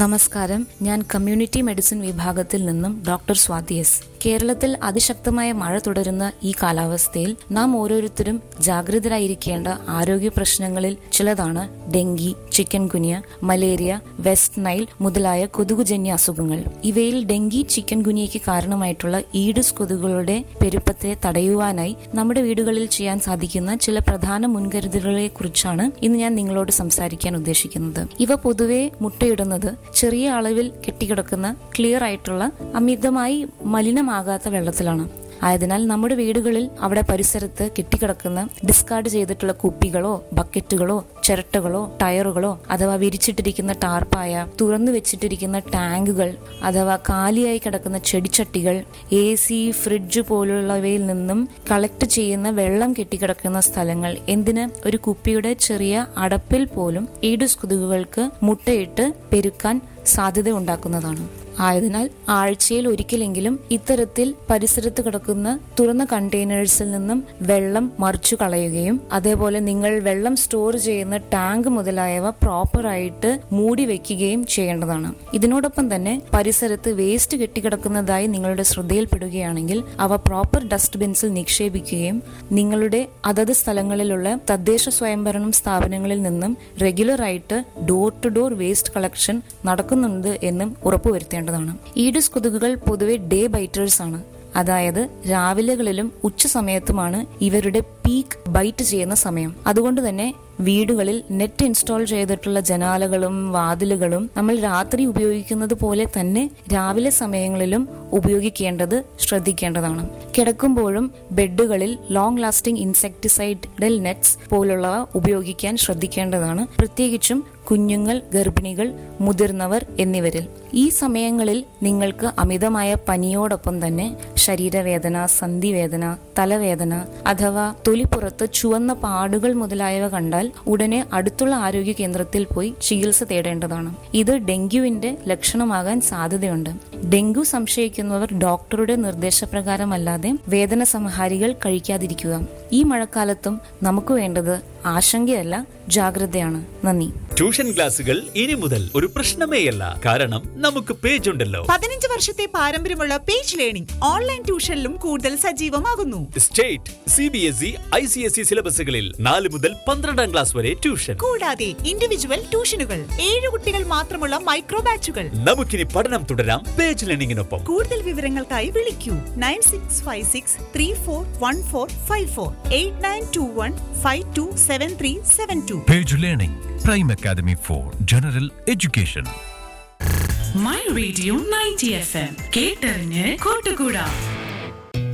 നമസ്കാരം ഞാൻ community medicine വിഭാഗത്തിൽ നിന്നും ഡോക്ടർ സ്വാതി എസ് കേരളത്തിൽ അതിശക്തമായ മഴ തുടരുന്ന ഈ കാലാവസ്ഥയിൽ നാം ഓരോരുത്തരും ജാഗ്രതരായിരിക്കേണ്ട ആരോഗ്യ പ്രശ്നങ്ങളിൽ ചിലതാണ് dengue chikungunya malaria West Nile മുതലായ കൊതുകുജന്യ അസുഖങ്ങൾ ഇവയിൽ ഡെങ്കി ചിക്കൻ ഗുനിയയ്ക്ക് കാരണമായിട്ടുള്ള ഈഡിസ് കൊതുകുകളുടെ പെരുപ്പത്തെ തടയുവാനായി നമ്മുടെ വീടുകളിൽ ചെയ്യാൻ സാധിക്കുന്ന ചില പ്രധാന മുൻകരുതലുകളെ കുറിച്ചാണ് ഇന്ന് ഞാൻ നിങ്ങളോട് സംസാരിക്കാൻ ഉദ്ദേശിക്കുന്നത് ഇവ പൊതുവെ മുട്ടയിടുന്നത് ചെറിയ അളവിൽ കെട്ടിക്കിടക്കുന്ന ക്ലിയർ ആയിട്ടുള്ള അമിതമായി മലിനമാകാത്ത വെള്ളത്തിലാണ് ആയതിനാൽ നമ്മുടെ വീടുകളിൽ അവിടെ പരിസരത്ത് കെട്ടിക്കിടക്കുന്ന ഡിസ്കാർഡ് ചെയ്തിട്ടുള്ള കുപ്പികളോ ബക്കറ്റുകളോ ചിരട്ടകളോ ടയറുകളോ അഥവാ വിരിച്ചിട്ടിരിക്കുന്ന ടാർപ്പായ തുറന്നു വെച്ചിട്ടിരിക്കുന്ന ടാങ്കുകൾ അഥവാ കാലിയായി കിടക്കുന്ന ചെടിച്ചട്ടികൾ എ സി ഫ്രിഡ്ജ് പോലുള്ളവയിൽ നിന്നും കളക്ട് ചെയ്യുന്ന വെള്ളം കെട്ടിക്കിടക്കുന്ന സ്ഥലങ്ങൾ എന്തിന് ഒരു കുപ്പിയുടെ ചെറിയ അടപ്പിൽ പോലും ഈഡുസ് കൊതുകുകൾക്ക് മുട്ടയിട്ട് പെരുക്കാൻ സാധ്യത ഉണ്ടാക്കുന്നതാണ് ആയതിനാൽ ആഴ്ചയിൽ ഒരിക്കലെങ്കിലും ഇത്തരത്തിൽ പരിസരത്ത് കിടക്കുന്ന തുറന്ന കണ്ടെയ്നേഴ്സിൽ നിന്നും വെള്ളം മറിച്ചു കളയുകയും അതേപോലെ നിങ്ങൾ വെള്ളം സ്റ്റോർ ചെയ്യുന്ന ടാങ്ക് മുതലായവ പ്രോപ്പറായിട്ട് മൂടി വെക്കുകയും ചെയ്യേണ്ടതാണ് ഇതിനോടൊപ്പം തന്നെ പരിസരത്ത് വേസ്റ്റ് കെട്ടിക്കിടക്കുന്നതായി നിങ്ങളുടെ ശ്രദ്ധയിൽപ്പെടുകയാണെങ്കിൽ അവ പ്രോപ്പർ ഡസ്റ്റ്ബിൻസിൽ നിക്ഷേപിക്കുകയും നിങ്ങളുടെ അതത് സ്ഥലങ്ങളിലുള്ള തദ്ദേശ സ്വയംഭരണം സ്ഥാപനങ്ങളിൽ നിന്നും റെഗുലർ ആയിട്ട് door to door waste collection നടക്കുന്നുണ്ട് എന്നും ഉറപ്പുവരുത്തേണ്ടതാണ് ഈഡിസ് കൊതുകുകൾ പൊതുവെ ഡേ ബൈറ്റേഴ്സ് ആണ് അതായത് രാവിലെകളിലും ഉച്ച സമയത്തുമാണ് ഇവരുടെ പീക്ക് ബൈറ്റ് ചെയ്യുന്ന സമയം അതുകൊണ്ട് തന്നെ വീടുകളിൽ നെറ്റ് ഇൻസ്റ്റാൾ ചെയ്തിട്ടുള്ള ജനാലകളും വാതിലുകളും നമ്മൾ രാത്രി ഉപയോഗിക്കുന്നത് പോലെ തന്നെ രാവിലെ സമയങ്ങളിലും ഉപയോഗിക്കേണ്ടത് ശ്രദ്ധിക്കേണ്ടതാണ് കിടക്കുമ്പോഴും ബെഡുകളിൽ ലോങ് ലാസ്റ്റിംഗ് ഇൻസെക്ടിസൈഡൽ നെറ്റ്സ് പോലുള്ളവ ഉപയോഗിക്കാൻ ശ്രദ്ധിക്കേണ്ടതാണ് പ്രത്യേകിച്ചും കുഞ്ഞുങ്ങൾ ഗർഭിണികൾ മുതിർന്നവർ എന്നിവരിൽ ഈ സമയങ്ങളിൽ നിങ്ങൾക്ക് അമിതമായ പനിയോടൊപ്പം തന്നെ ശരീരവേദന സന്ധിവേദന തലവേദന അഥവാ തൊലിപ്പുറത്ത് ചുവന്ന പാടുകൾ മുതലായവ കണ്ടാൽ ഉടനെ അടുത്തുള്ള ആരോഗ്യ കേന്ദ്രത്തിൽ പോയി ചികിത്സ തേടേണ്ടതാണ് ഇത് ഡെങ്കുവിന്റെ ലക്ഷണമാകാൻ സാധ്യതയുണ്ട് ഡെങ്കു സംശയിക്കുന്നവർ ഡോക്ടറുടെ നിർദ്ദേശപ്രകാരമല്ലാതെ വേദന സംഹാരികൾ കഴിക്കാതിരിക്കുക ഈ മഴക്കാലത്തും നമുക്ക് വേണ്ടത് ആശങ്കയല്ല ജാഗ്രതയാണ് നന്ദി ട്യൂഷൻ ക്ലാസുകൾ ഇനി മുതൽ ഒരു പ്രശ്നമേയല്ല കാരണം നമുക്ക് പേജ് ഉണ്ടല്ലോ പതിനഞ്ച് വർഷത്തെ പാരമ്പര്യമുള്ള പേജ് ലേണിംഗ് ഓൺലൈൻ ട്യൂഷനിലും കൂടുതൽ സജീവമാകുന്നു state C B S E I C S E സിലബസുകളിൽ നാല് മുതൽ പന്ത്രണ്ടാം ക്ലാസ് വരെ ട്യൂഷൻ കൂടാതെ ഇൻഡിവിജ്വൽ ട്യൂഷനുകൾ ഏഴ് കുട്ടികൾ മാത്രമുള്ള മൈക്രോ ബാച്ചുകൾ നമുക്കിനി പഠനം തുടരാം പേജ് ലേണിംഗിനൊപ്പം കൂടുതൽ വിവരങ്ങൾക്കായി വിളിക്കൂ nine six five six three four one four five four eight nine two one five two seven three seven two Page Learning, Prime Academy for General Education. My radio ninety F M കേട്ടറിഞ്ഞ് കൂട്ടുകൂടാ